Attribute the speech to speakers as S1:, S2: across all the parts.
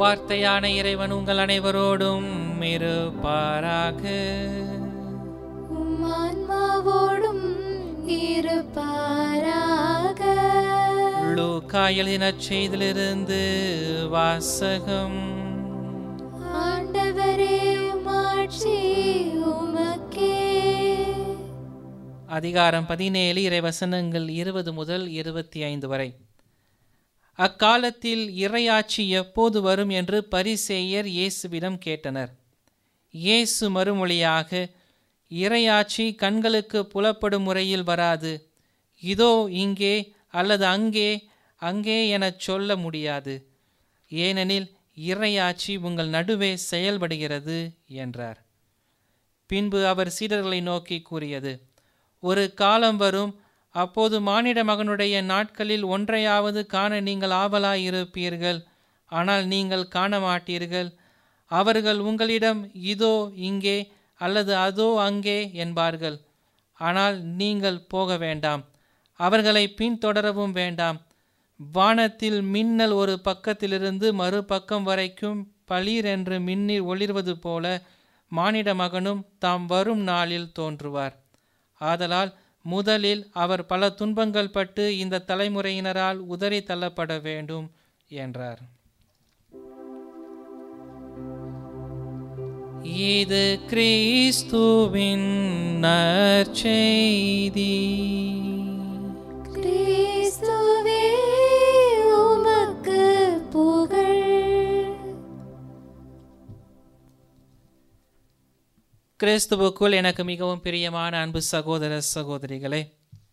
S1: வார்த்தையான இறைவன் உங்கள் அனைவரோடும் இருப்பாராக
S2: உம் ஆன்மாவோடும் இருப்பாராக
S1: லூக்கா எழுதின செய்திலிருந்து வாசகம்
S2: ஆண்டவரே உமாட்சி உமக்கே
S1: அதிகாரம் பதினேழு இறைவசனங்கள் இருபது முதல் இருபத்தி ஐந்து வரை அக்காலத்தில் இறையாட்சி எப்போது வரும் என்று பரிசேயர் இயேசுவிடம் கேட்டனர் இயேசு மறுமொழியாக இறையாட்சி கண்களுக்கு புலப்படும் முறையில் வராது இதோ இங்கே அல்லது அங்கே அங்கே எனச் சொல்ல முடியாது ஏனெனில் இறையாட்சி உங்கள் நடுவே செயல்படுகிறது என்றார் பின்பு அவர் சீடர்களை நோக்கி கூறியது ஒரு காலம் வரும் அப்போது மானிட மகனுடைய நாட்களில் ஒன்றையாவது காண நீங்கள் ஆவலாயிருப்பீர்கள் ஆனால் நீங்கள் காண மாட்டீர்கள் அவர்கள் உங்களிடம் இதோ இங்கே அல்லது அதோ அங்கே என்பார்கள் ஆனால் நீங்கள் போக வேண்டாம் அவர்களை பின்தொடரவும் வேண்டாம் வானத்தில் மின்னல் ஒரு பக்கத்திலிருந்து மறுபக்கம் வரைக்கும் பளீர் என்று மின்னி ஒளிர்வது போல மானிட மகனும் தாம் வரும் நாளில் தோன்றுவார் ஆதலால் முதலில் அவர் பல துன்பங்கள் பட்டு இந்த தலைமுறையினரால் உதறி தள்ளப்பட வேண்டும் என்றார் இது கிறிஸ்துவின் நற்செய்தி
S2: கிறிஸ்துவே உமக்கு புகழ்
S1: கிறிஸ்துவுக்குள் எனக்கு மிகவும் பிரியமான அன்பு சகோதர சகோதரிகளே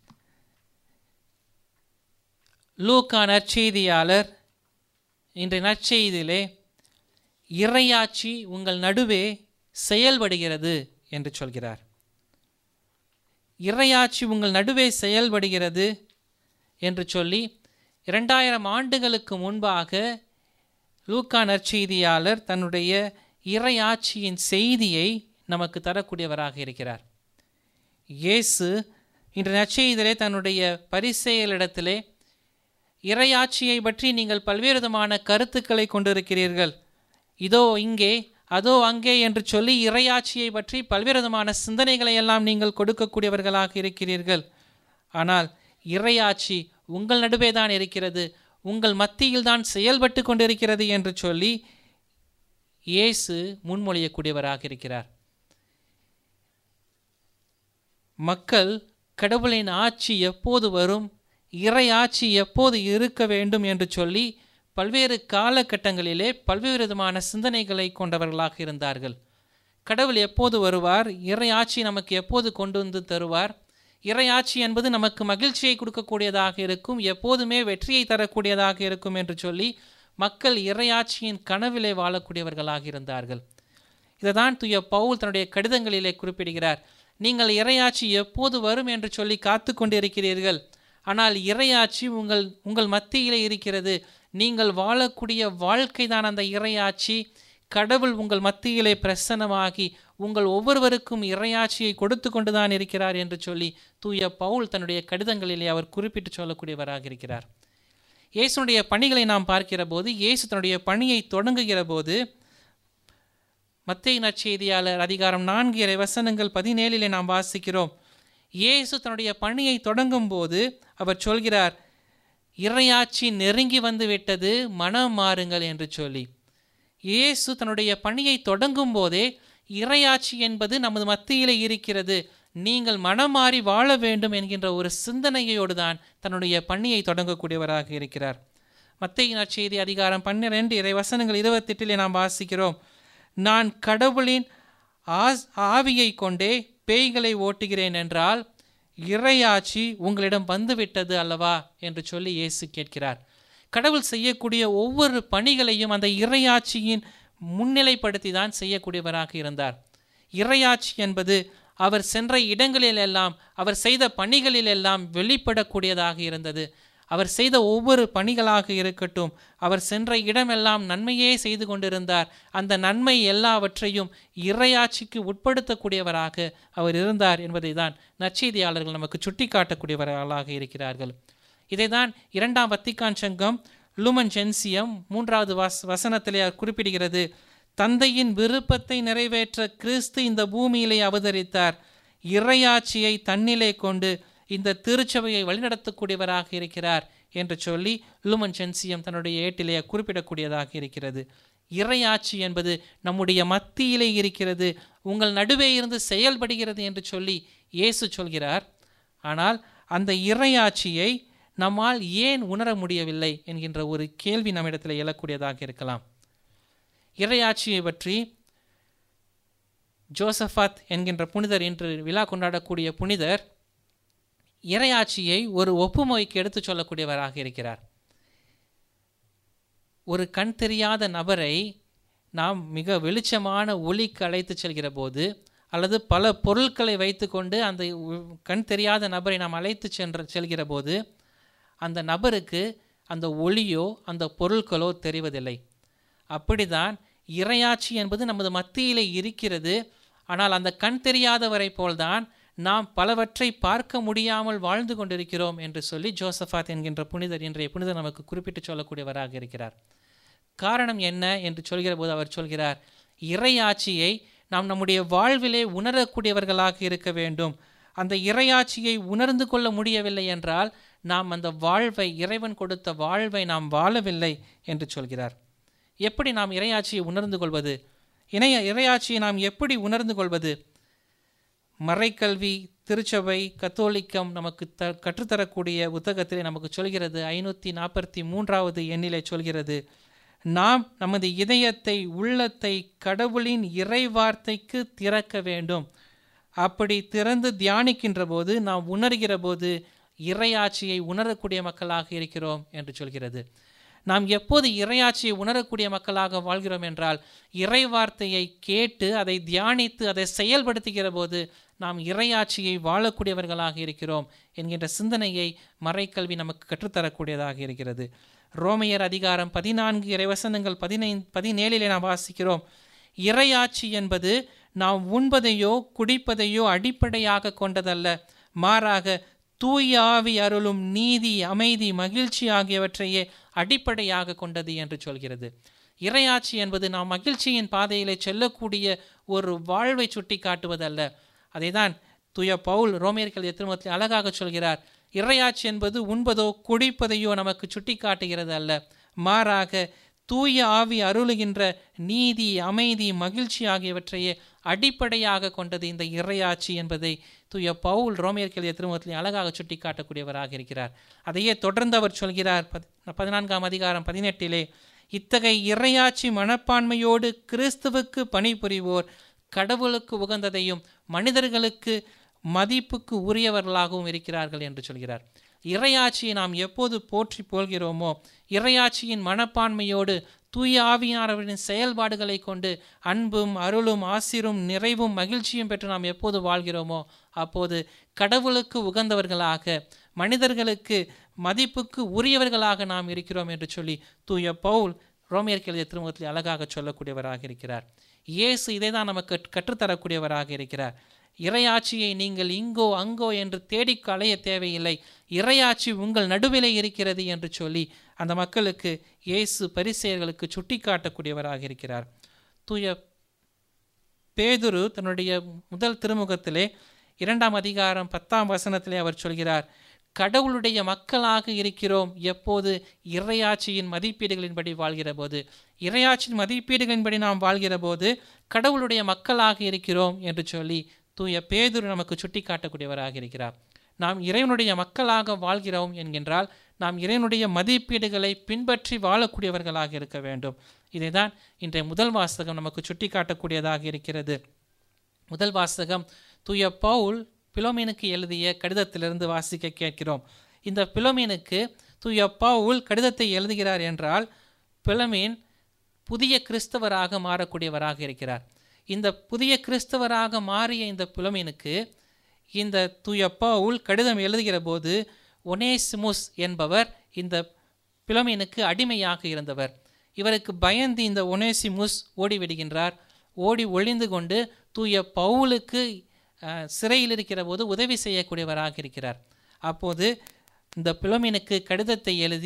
S1: லூக்கா நற்செய்தியாளர் இன்றைய நற்செய்தியிலே இறையாட்சி உங்கள் நடுவே செயல்படுகிறது என்று சொல்கிறார் இறையாட்சி உங்கள் நடுவே செயல்படுகிறது என்று சொல்லி இரண்டாயிரம் ஆண்டுகளுக்கு முன்பாக லூக்கா நற்செய்தியாளர் தன்னுடைய இறையாட்சியின் செய்தியை நமக்கு தரக்கூடியவராக இருக்கிறார் இயேசு இன்று நற்செய்தியிலே தன்னுடைய பரிசெயலிடத்திலே இறையாட்சியை பற்றி நீங்கள் பல்வேறு விதமான கருத்துக்களை கொண்டிருக்கிறீர்கள் இதோ இங்கே அதோ அங்கே என்று சொல்லி இறையாட்சியை பற்றி பல்வேறு விதமான சிந்தனைகளை எல்லாம் நீங்கள் கொடுக்கக்கூடியவர்களாக இருக்கிறீர்கள் ஆனால் இறையாட்சி உங்கள் நடுவே தான் இருக்கிறது உங்கள் மத்தியில் தான் செயல்பட்டு கொண்டிருக்கிறது என்று சொல்லி இயேசு முன்மொழியக்கூடியவராக இருக்கிறார் மக்கள் கடவுளின் ஆட்சி எப்போது வரும் இறை ஆட்சி எப்போது இருக்க வேண்டும் என்று சொல்லி பல்வேறு காலகட்டங்களிலே பல்வேறு விதமான சிந்தனைகளை கொண்டவர்களாக இருந்தார்கள் கடவுள் எப்போது வருவார் இறை ஆட்சி நமக்கு எப்போது கொண்டு வந்து தருவார் இறை ஆட்சி என்பது நமக்கு மகிழ்ச்சியை கொடுக்கக்கூடியதாக இருக்கும் எப்போதுமே வெற்றியை தரக்கூடியதாக இருக்கும் என்று சொல்லி மக்கள் இறையாட்சியின் கனவிலே வாழக்கூடியவர்களாக இருந்தார்கள் இதை தான் தூய பவுல் தன்னுடைய கடிதங்களிலே குறிப்பிடுகிறார் நீங்கள் இறையாட்சி எப்போது வரும் என்று சொல்லி காத்து கொண்டிருக்கிறீர்கள் ஆனால் இறையாட்சி உங்கள் உங்கள் மத்தியிலே இருக்கிறது நீங்கள் வாழக்கூடிய வாழ்க்கை தான் அந்த இறையாட்சி கடவுள் உங்கள் மத்தியிலே பிரசன்னமாகி உங்கள் ஒவ்வொருவருக்கும் இறையாட்சியை கொடுத்து கொண்டுதான் இருக்கிறார் என்று சொல்லி தூய பவுல் தன்னுடைய கடிதங்களிலே அவர் குறிப்பிட்டு சொல்லக்கூடியவராக இருக்கிறார் இயேசுனுடைய பணிகளை நாம் பார்க்கிற போது இயேசு தன்னுடைய பணியை தொடங்குகிற போது மத்திய நற்செய்தியாளர் அதிகாரம் நான்கு இறை வசனங்கள் பதினேழிலே நாம் வாசிக்கிறோம் இயேசு தன்னுடைய பணியை தொடங்கும் போது அவர் சொல்கிறார் இறையாட்சி நெருங்கி வந்து விட்டது மனம் மாறுங்கள் என்று சொல்லி இயேசு தன்னுடைய பணியை தொடங்கும் போதே இறையாட்சி என்பது நமது மத்தியிலே இருக்கிறது நீங்கள் மனம் மாறி வாழ வேண்டும் என்கின்ற ஒரு சிந்தனையோடு தான் தன்னுடைய பணியை தொடங்கக்கூடியவராக இருக்கிறார் மத்திய நற்செய்தி அதிகாரம் பன்னிரெண்டு இறை வசனங்கள் இருபத்தெட்டிலே நாம் வாசிக்கிறோம் நான் கடவுளின் ஆஸ் ஆவியை கொண்டே பேய்களை ஓட்டுகிறேன் என்றால் இறையாட்சி உங்களிடம் வந்துவிட்டது அல்லவா என்று சொல்லி இயேசு கேட்கிறார் கடவுள் செய்யக்கூடிய ஒவ்வொரு பணிகளையும் அந்த இறையாட்சியின் முன்னிலைப்படுத்தி தான் செய்யக்கூடியவராக இருந்தார் இறையாட்சி என்பது அவர் சென்ற இடங்களிலெல்லாம் அவர் செய்த பணிகளிலெல்லாம் வெளிப்படக்கூடியதாக இருந்தது அவர் செய்த ஒவ்வொரு பணிகளாக இருக்கட்டும் அவர் சென்ற இடமெல்லாம் நன்மையே செய்து கொண்டிருந்தார் அந்த நன்மை எல்லாவற்றையும் இறையாட்சிக்கு உட்படுத்தக்கூடியவராக அவர் இருந்தார் என்பதை தான் நற்செய்தியாளர்கள் நமக்கு சுட்டிக்காட்டக்கூடியவர்களாக இருக்கிறார்கள் இதைதான் இரண்டாம் வத்திக்கான் சங்கம் லூமன் ஜென்சியம் மூன்றாவது வஸ் வசனத்திலே அவர் குறிப்பிடுகிறது தந்தையின் விருப்பத்தை நிறைவேற்ற கிறிஸ்து இந்த பூமியிலே அவதரித்தார் இறையாட்சியை தன்னிலே கொண்டு இந்த திருச்சபையை வழிநடத்தக்கூடியவராக இருக்கிறார் என்று சொல்லி லூமன் ஜென்சியம் தன்னுடைய ஏட்டிலே குறிப்பிடக்கூடியதாக இருக்கிறது இறையாட்சி என்பது நம்முடைய மத்தியிலே இருக்கிறது உங்கள் நடுவே இருந்து செயல்படுகிறது என்று சொல்லி இயேசு சொல்கிறார் ஆனால் அந்த இறையாட்சியை நம்மால் ஏன் உணர முடியவில்லை என்கின்ற ஒரு கேள்வி நம்மிடத்தில் எழக்கூடியதாக இருக்கலாம் இறையாட்சியை பற்றி ஜோசஃபாத் என்கின்ற புனிதர் என்று விழா கொண்டாடக்கூடிய புனிதர் இறையாட்சியை ஒரு ஒப்புமைக்கு எடுத்துச் சொல்லக்கூடியவராக இருக்கிறார் ஒரு கண் தெரியாத நபரை நாம் மிக வெளிச்சமான ஒளிக்கு அழைத்து செல்கிற போது அல்லது பல பொருட்களை வைத்துக்கொண்டு அந்த உ- கண் தெரியாத நபரை நாம் அழைத்து சென்ற செல்கிற போது அந்த நபருக்கு அந்த ஒளியோ அந்த பொருட்களோ தெரிவதில்லை அப்படிதான் இறையாட்சி என்பது நமது மத்தியிலே இருக்கிறது ஆனால் அந்த கண் தெரியாதவரை போல்தான் நாம் பலவற்றை பார்க்க முடியாமல் வாழ்ந்து கொண்டிருக்கிறோம் என்று சொல்லி ஜோசஃபாத் என்கின்ற புனிதர் இன்றைய புனிதர் நமக்கு குறிப்பிட்டு சொல்லக்கூடியவராக இருக்கிறார் காரணம் என்ன என்று சொல்கிற போது அவர் சொல்கிறார் இறையாட்சியை நாம் நம்முடைய வாழ்விலே உணரக்கூடியவர்களாக இருக்க வேண்டும் அந்த இறையாட்சியை உணர்ந்து கொள்ள முடியவில்லை என்றால் நாம் அந்த வாழ்வை இறைவன் கொடுத்த வாழ்வை நாம் வாழவில்லை என்று சொல்கிறார் எப்படி நாம் இறையாட்சியை உணர்ந்து கொள்வது இணைய இறையாட்சியை நாம் எப்படி உணர்ந்து கொள்வது மறைக்கல்வி திருச்சபை கத்தோலிக்கம் நமக்கு த கற்றுத்தரக்கூடிய புத்தகத்திலே நமக்கு சொல்கிறது ஐநூற்றி நாற்பத்தி மூன்றாவது எண்ணிலே சொல்கிறது நாம் நமது இதயத்தை உள்ளத்தை கடவுளின் இறைவார்த்தைக்கு திறக்க வேண்டும் அப்படி திறந்து தியானிக்கின்ற போது நாம் உணர்கிற போது இறையாட்சியை உணரக்கூடிய மக்களாக இருக்கிறோம் என்று சொல்கிறது நாம் எப்போது இறையாட்சியை உணரக்கூடிய மக்களாக வாழ்கிறோம் என்றால் இறை வார்த்தையை கேட்டு அதை தியானித்து அதை செயல்படுத்துகிற போது நாம் இறையாட்சியை வாழக்கூடியவர்களாக இருக்கிறோம் என்கின்ற சிந்தனையை மறைக்கல்வி நமக்கு கற்றுத்தரக்கூடியதாக இருக்கிறது ரோமையர் அதிகாரம் பதினான்கு இறைவசனங்கள் பதினைந்து பதினேழிலே நாம் வாசிக்கிறோம் இறையாட்சி என்பது நாம் உண்பதையோ குடிப்பதையோ அடிப்படையாக கொண்டதல்ல மாறாக தூய ஆவி அருளும் நீதி அமைதி மகிழ்ச்சி ஆகியவற்றையே அடிப்படையாக கொண்டது என்று சொல்கிறது இறையாட்சி என்பது நாம் மகிழ்ச்சியின் பாதையிலே செல்லக்கூடிய ஒரு வாழ்வை சுட்டி காட்டுவதல்ல அதைதான் தூய பவுல் ரோமியர்கள் திருமணத்தில் அழகாக சொல்கிறார் இறையாட்சி என்பது உண்பதோ குடிப்பதையோ நமக்கு சுட்டி காட்டுகிறது அல்ல மாறாக தூய ஆவி அருளுகின்ற நீதி அமைதி மகிழ்ச்சி ஆகியவற்றையே அடிப்படையாக கொண்டது இந்த இறையாட்சி என்பதை தூய பவுல் ரோமியர்கள் திருமுகத்தில் அழகாக சுட்டி காட்டக்கூடியவராக இருக்கிறார் அதையே தொடர்ந்து அவர் சொல்கிறார் பத்- பதினான்காம் அதிகாரம் பதினெட்டிலே இத்தகைய இறையாட்சி மனப்பான்மையோடு கிறிஸ்துவுக்கு பணிபுரிவோர் கடவுளுக்கு உகந்ததையும் மனிதர்களுக்கு மதிப்புக்கு உரியவர்களாகவும் இருக்கிறார்கள் என்று சொல்கிறார் இறையாட்சியை நாம் எப்போது போற்றி போல்கிறோமோ இறையாட்சியின் மனப்பான்மையோடு தூய ஆவியானவரின் செயல்பாடுகளை கொண்டு அன்பும் அருளும் ஆசிரும் நிறைவும் மகிழ்ச்சியும் பெற்று நாம் எப்போது வாழ்கிறோமோ அப்போது கடவுளுக்கு உகந்தவர்களாக மனிதர்களுக்கு மதிப்புக்கு உரியவர்களாக நாம் இருக்கிறோம் என்று சொல்லி தூய பவுல் ரோமியர் எழுதிய திருமுகத்தில் அழகாக சொல்லக்கூடியவராக இருக்கிறார் இயேசு இதை தான் நமக்கு கற்றுத்தரக்கூடியவராக இருக்கிறார் இறையாட்சியை நீங்கள் இங்கோ அங்கோ என்று தேடிக் அலைய தேவையில்லை இறையாட்சி உங்கள் நடுவிலே இருக்கிறது என்று சொல்லி அந்த மக்களுக்கு இயேசு பரிசெயர்களுக்கு சுட்டிக்காட்டக்கூடியவராக இருக்கிறார் தூய பேதுரு தன்னுடைய முதல் திருமுகத்திலே இரண்டாம் அதிகாரம் பத்தாம் வசனத்திலே அவர் சொல்கிறார் கடவுளுடைய மக்களாக இருக்கிறோம் எப்போது இறையாட்சியின் மதிப்பீடுகளின்படி வாழ்கிற போது இறையாட்சியின் மதிப்பீடுகளின்படி நாம் வாழ்கிற போது கடவுளுடைய மக்களாக இருக்கிறோம் என்று சொல்லி தூய பேதுரு நமக்கு சுட்டி காட்டக்கூடியவராக இருக்கிறார் நாம் இறைவனுடைய மக்களாக வாழ்கிறோம் என்கின்றால் நாம் இறைவனுடைய மதிப்பீடுகளை பின்பற்றி வாழக்கூடியவர்களாக இருக்க வேண்டும் இதைதான் இன்றைய முதல் வாசகம் நமக்கு சுட்டி காட்டக்கூடியதாக இருக்கிறது முதல் வாசகம் தூய பவுல் பிலோமீனுக்கு எழுதிய கடிதத்திலிருந்து வாசிக்க கேட்கிறோம் இந்த பிலோமீனுக்கு தூய பவுல் கடிதத்தை எழுதுகிறார் என்றால் பிலமீன் புதிய கிறிஸ்தவராக மாறக்கூடியவராக இருக்கிறார் இந்த புதிய கிறிஸ்தவராக மாறிய இந்த பிலோமீனுக்கு இந்த தூய பவுல் கடிதம் எழுதுகிற போது ஒனேசிமுஸ் என்பவர் இந்த பிலோமீனுக்கு அடிமையாக இருந்தவர் இவருக்கு பயந்து இந்த ஒனேசிமுஸ் ஓடிவிடுகின்றார் ஓடி ஒளிந்து கொண்டு தூய பவுலுக்கு அஹ், சிறையில் இருக்கிற போது உதவி செய்யக்கூடியவராக இருக்கிறார் அப்போது இந்த பிலோமீனுக்கு கடிதத்தை எழுதி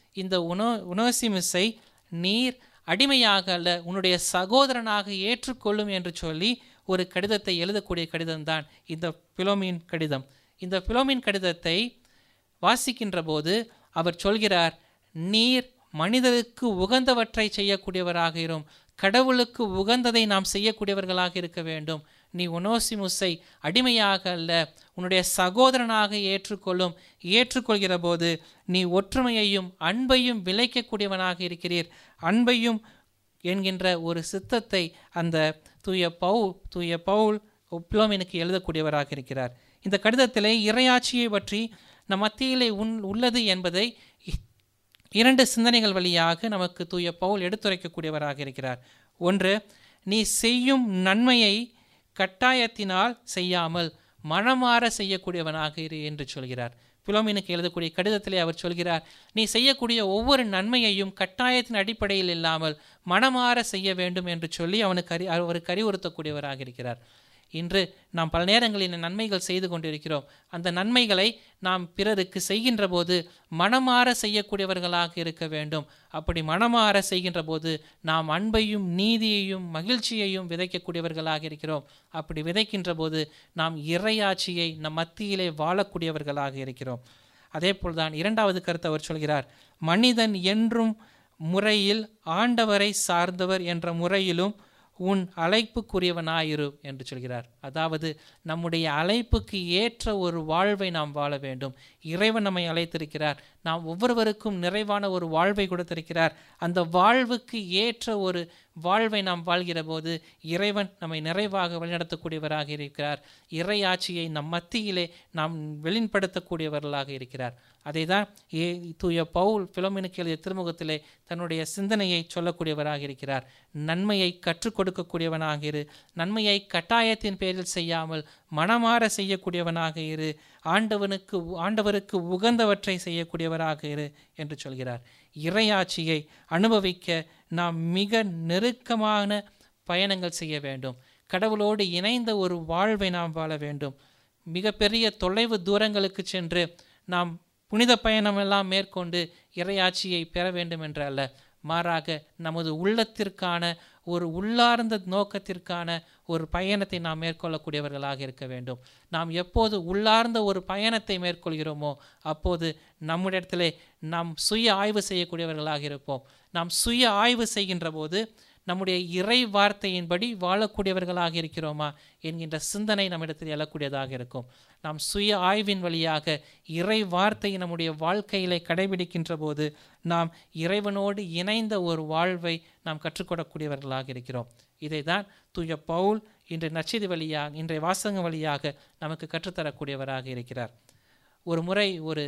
S1: இந்த உனோ உனோசிமிஸை நீர் அடிமையாக அல்ல உன்னுடைய சகோதரனாக ஏற்றுக்கொள்ளும் என்று சொல்லி ஒரு கடிதத்தை எழுதக்கூடிய கடிதம்தான் இந்த பிலோமின் கடிதம் இந்த பிலோமின் கடிதத்தை வாசிக்கின்ற போது அவர் சொல்கிறார் நீர் மனிதருக்கு உகந்தவற்றை செய்யக்கூடியவராக இரும் கடவுளுக்கு உகந்ததை நாம் செய்யக்கூடியவர்களாக இருக்க வேண்டும் நீ ஒனோசிமுஸை அடிமையாக அல்ல உன்னுடைய சகோதரனாக ஏற்றுக்கொள்ளும் ஏற்றுக்கொள்கிற போது நீ ஒற்றுமையையும் அன்பையும் விளைக்கக்கூடியவனாக இருக்கிறீர் அன்பையும் என்கின்ற ஒரு சித்தத்தை அந்த தூய பவுல் தூய பவுல் பிலோமினுக்கு எழுதக்கூடியவராக இருக்கிறார் இந்த கடிதத்திலே இறையாட்சியை பற்றி நம் மத்தியிலே உன் உள்ளது என்பதை இ- இரண்டு சிந்தனைகள் வழியாக நமக்கு தூய பவுல் எடுத்துரைக்கக்கூடியவராக இருக்கிறார் ஒன்று நீ செய்யும் நன்மையை கட்டாயத்தினால் செய்யாமல் மனமாற செய்யக்கூடியவனாக இரு என்று சொல்கிறார் பிலோமினுக்கு எழுதக்கூடிய கடிதத்திலே அவர் சொல்கிறார் நீ செய்யக்கூடிய ஒவ்வொரு நன்மையையும் கட்டாயத்தின் அடிப்படையில் இல்லாமல் மனமாற செய்ய வேண்டும் என்று சொல்லி அவனுக்கு அறி அவருக்கு அறிவுறுத்தக்கூடியவராக இருக்கிறார் இன்று நாம் பல நேரங்களில் நன்மைகள் செய்து கொண்டிருக்கிறோம் அந்த நன்மைகளை நாம் பிறருக்கு செய்கின்ற போது மனமாற செய்யக்கூடியவர்களாக இருக்க வேண்டும் அப்படி மனமாற செய்கின்ற போது நாம் அன்பையும் நீதியையும் மகிழ்ச்சியையும் விதைக்கக்கூடியவர்களாக இருக்கிறோம் அப்படி விதைக்கின்ற போது நாம் இறையாட்சியை நம் மத்தியிலே வாழக்கூடியவர்களாக இருக்கிறோம் அதே போல்தான் இரண்டாவது கருத்து அவர் சொல்கிறார் மனிதன் என்றும் முறையில் ஆண்டவரை சார்ந்தவர் என்ற முறையிலும் உன் அழைப்புக்குரியவனாயிரு என்று சொல்கிறார் அதாவது நம்முடைய அழைப்புக்கு ஏற்ற ஒரு வாழ்வை நாம் வாழ வேண்டும் இறைவன் நம்மை அழைத்திருக்கிறார் நாம் ஒவ்வொருவருக்கும் நிறைவான ஒரு வாழ்வை கொடுத்திருக்கிறார் அந்த வாழ்வுக்கு ஏற்ற ஒரு வாழ்வை நாம் வாழ்கிற போது இறைவன் நம்மை நிறைவாக வழிநடத்தக்கூடியவராக இருக்கிறார் இறையாட்சியை நம் மத்தியிலே நாம் வெளிப்படுத்தக்கூடியவர்களாக இருக்கிறார் அதை தான் ஏ தூய பவுல் பிலோமினுக்கு எழுதிய திருமுகத்திலே தன்னுடைய சிந்தனையை சொல்லக்கூடியவராக இருக்கிறார் நன்மையை கற்றுக் கொடுக்கக்கூடியவனாக இரு நன்மையை கட்டாயத்தின் பேரில் செய்யாமல் மனமாற செய்யக்கூடியவனாக இரு ஆண்டவனுக்கு ஆண்டவருக்கு உகந்தவற்றை செய்யக்கூடியவராக இரு என்று சொல்கிறார் இறையாட்சியை அனுபவிக்க நாம் மிக நெருக்கமான பயணங்கள் செய்ய வேண்டும் கடவுளோடு இணைந்த ஒரு வாழ்வை நாம் வாழ வேண்டும் மிகப்பெரிய தொலைவு தூரங்களுக்கு சென்று நாம் புனித பயணமெல்லாம் மேற்கொண்டு இறையாட்சியை பெற வேண்டும் என்று அல்ல மாறாக நமது உள்ளத்திற்கான ஒரு உள்ளார்ந்த நோக்கத்திற்கான ஒரு பயணத்தை நாம் மேற்கொள்ளக்கூடியவர்களாக இருக்க வேண்டும் நாம் எப்போது உள்ளார்ந்த ஒரு பயணத்தை மேற்கொள்கிறோமோ அப்போது நம்முடையத்திலே நாம் சுய ஆய்வு செய்யக்கூடியவர்களாக இருப்போம் நாம் சுய ஆய்வு செய்கின்ற போது நம்முடைய இறை வார்த்தையின்படி வாழக்கூடியவர்களாக இருக்கிறோமா என்கின்ற சிந்தனை நம்மிடத்தில் எழக்கூடியதாக இருக்கும் நாம் சுய ஆய்வின் வழியாக இறை வார்த்தையை நம்முடைய வாழ்க்கையிலே கடைபிடிக்கின்ற போது நாம் இறைவனோடு இணைந்த ஒரு வாழ்வை நாம் கற்றுக்கொள்ளக்கூடியவர்களாக இருக்கிறோம் இதை தான் தூய பவுல் இன்றைய நச்செய்தி வழியாக இன்றைய வாசகம் வழியாக நமக்கு கற்றுத்தரக்கூடியவராக இருக்கிறார் ஒரு முறை ஒரு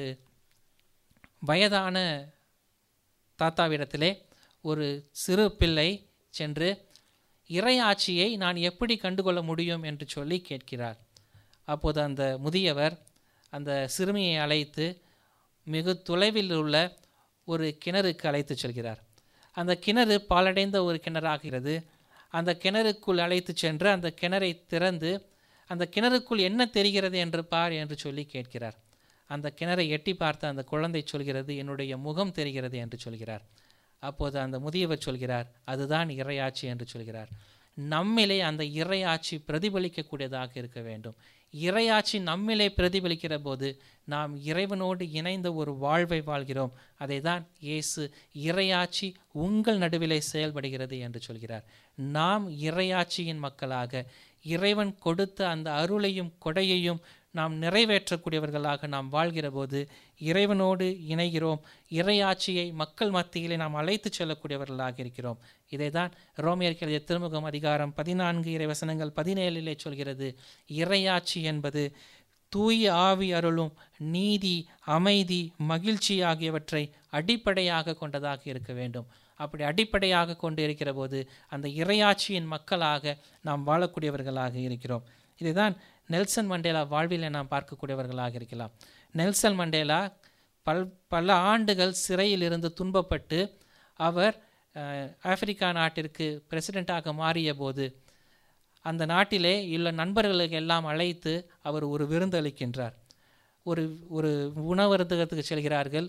S1: வயதான தாத்தாவிடத்திலே ஒரு சிறு பிள்ளை சென்று இறையாட்சியை நான் எப்படி கண்டுகொள்ள முடியும் என்று சொல்லி கேட்கிறார் அப்போது அந்த முதியவர் அந்த சிறுமியை அழைத்து மிக தொலைவில் உள்ள ஒரு கிணறுக்கு அழைத்து செல்கிறார் அந்த கிணறு பாலடைந்த ஒரு கிணறாகிறது அந்த கிணறுக்குள் அழைத்து சென்று அந்த கிணறை திறந்து அந்த கிணறுக்குள் என்ன தெரிகிறது என்று பார் என்று சொல்லி கேட்கிறார் அந்த கிணறை எட்டி பார்த்த அந்த குழந்தை சொல்கிறது என்னுடைய முகம் தெரிகிறது என்று சொல்கிறார் அப்போது அந்த முதியவர் சொல்கிறார் அதுதான் இறையாட்சி என்று சொல்கிறார் நம்மிலே அந்த இறையாட்சி பிரதிபலிக்கக்கூடியதாக இருக்க வேண்டும் இறையாட்சி நம்மிலே பிரதிபலிக்கிற போது நாம் இறைவனோடு இணைந்த ஒரு வாழ்வை வாழ்கிறோம் அதை தான் இயேசு இறையாட்சி உங்கள் நடுவிலே செயல்படுகிறது என்று சொல்கிறார் நாம் இறையாட்சியின் மக்களாக இறைவன் கொடுத்த அந்த அருளையும் கொடையையும் நாம் நிறைவேற்றக்கூடியவர்களாக நாம் வாழ்கிற போது இறைவனோடு இணைகிறோம் இறையாட்சியை மக்கள் மத்தியிலே நாம் அழைத்து செல்லக்கூடியவர்களாக இருக்கிறோம் இதை தான் ரோமியர்கள் எழுதிய திருமுகம் அதிகாரம் பதினான்கு இறைவசனங்கள் பதினேழிலே சொல்கிறது இறையாட்சி என்பது தூய ஆவி அருளும் நீதி அமைதி மகிழ்ச்சி ஆகியவற்றை அடிப்படையாக கொண்டதாக இருக்க வேண்டும் அப்படி அடிப்படையாக கொண்டு இருக்கிற போது அந்த இறையாட்சியின் மக்களாக நாம் வாழக்கூடியவர்களாக இருக்கிறோம் இதுதான் நெல்சன் மண்டேலா வாழ்வில் நாம் பார்க்கக்கூடியவர்களாக இருக்கலாம் நெல்சன் மண்டேலா பல் பல ஆண்டுகள் சிறையில் இருந்து துன்பப்பட்டு அவர் அஹ், ஆப்பிரிக்கா நாட்டிற்கு பிரசிடெண்ட்டாக மாறிய போது அந்த நாட்டிலே உள்ள நண்பர்களுக்கு எல்லாம் அழைத்து அவர் ஒரு விருந்து அளிக்கின்றார் ஒரு ஒரு உணவருந்தகத்துக்கு செல்கிறார்கள்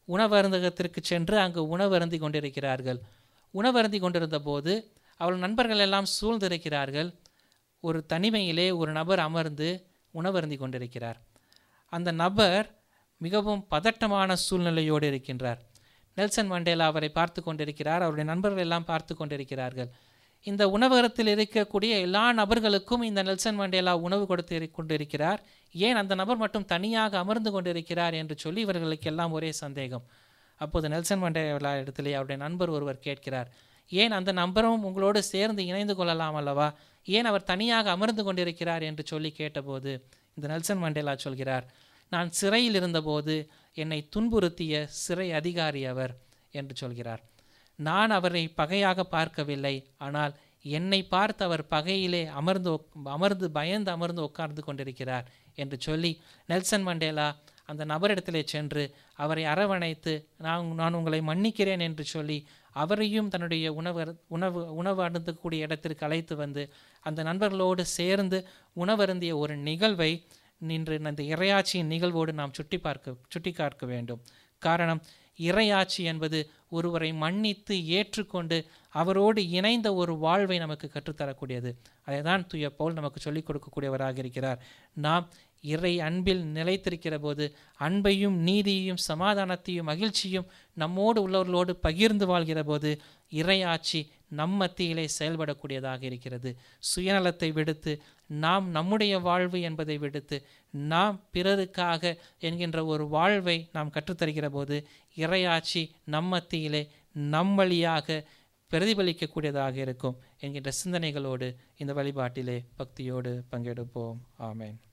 S1: உணவருந்தகத்திற்கு சென்று அங்கு உணவருந்தி கொண்டிருக்கிறார்கள் உணவருந்தி கொண்டிருந்த போது அவள் நண்பர்கள் எல்லாம் சூழ்ந்திருக்கிறார்கள் ஒரு தனிமையிலே ஒரு நபர் அமர்ந்து உணவருந்தி கொண்டிருக்கிறார் அந்த நபர் மிகவும் பதட்டமான சூழ்நிலையோடு இருக்கின்றார் நெல்சன் மண்டேலா அவரை பார்த்து கொண்டிருக்கிறார் அவருடைய நண்பர்கள் எல்லாம் பார்த்து கொண்டிருக்கிறார்கள் இந்த உணவகத்தில் இருக்கக்கூடிய எல்லா நபர்களுக்கும் இந்த நெல்சன் மண்டேலா உணவு கொடுத்து இரு- கொண்டிருக்கிறார் ஏன் அந்த நபர் மட்டும் தனியாக அமர்ந்து கொண்டிருக்கிறார் என்று சொல்லி இவர்களுக்கு எல்லாம் ஒரே சந்தேகம் அப்போது நெல்சன் மண்டேலா இடத்திலே அவருடைய நண்பர் ஒருவர் கேட்கிறார் ஏன் அந்த நபரும் உங்களோடு சேர்ந்து இணைந்து கொள்ளலாம் அல்லவா ஏன் அவர் தனியாக அமர்ந்து கொண்டிருக்கிறார் என்று சொல்லி கேட்டபோது இந்த நெல்சன் மண்டேலா சொல்கிறார் நான் சிறையில் இருந்தபோது என்னை துன்புறுத்திய சிறை அதிகாரி அவர் என்று சொல்கிறார் நான் அவரை பகையாக பார்க்கவில்லை ஆனால் என்னை பார்த்து அவர் பகையிலே அமர்ந்து உக்- அமர்ந்து பயந்து அமர்ந்து உட்கார்ந்து கொண்டிருக்கிறார் என்று சொல்லி நெல்சன் மண்டேலா அந்த நபரிடத்திலே சென்று அவரை அரவணைத்து நான் நான் உங்களை மன்னிக்கிறேன் என்று சொல்லி அவரையும் தன்னுடைய உணவு உணவு உணவு அருந்தக்கூடிய இடத்திற்கு அழைத்து வந்து அந்த நண்பர்களோடு சேர்ந்து உணவருந்திய ஒரு நிகழ்வை நின்று அந்த இறையாட்சியின் நிகழ்வோடு நாம் சுட்டி பார்க்க சுட்டி பார்க்க வேண்டும் காரணம் இறையாட்சி என்பது ஒருவரை மன்னித்து ஏற்றுக்கொண்டு அவரோடு இணைந்த ஒரு வாழ்வை நமக்கு கற்றுத்தரக்கூடியது அதை தான் தூய பவுல் நமக்கு சொல்லிக் கொடுக்கக்கூடியவராக இருக்கிறார் நாம் இறை அன்பில் நிலைத்திருக்கிற போது அன்பையும் நீதியையும் சமாதானத்தையும் மகிழ்ச்சியும் நம்மோடு உள்ளவர்களோடு பகிர்ந்து வாழ்கிற போது இறையாட்சி நம் மத்தியிலே செயல்படக்கூடியதாக இருக்கிறது சுயநலத்தை விடுத்து நாம் நம்முடைய வாழ்வு என்பதை விடுத்து நாம் பிறருக்காக என்கின்ற ஒரு வாழ்வை நாம் கற்றுத்தருகிற போது இறையாட்சி நம் மத்தியிலே நம் வழியாக பிரதிபலிக்கக்கூடியதாக இருக்கும் என்கின்ற சிந்தனைகளோடு இந்த வழிபாட்டிலே பக்தியோடு பங்கெடுப்போம் ஆமென்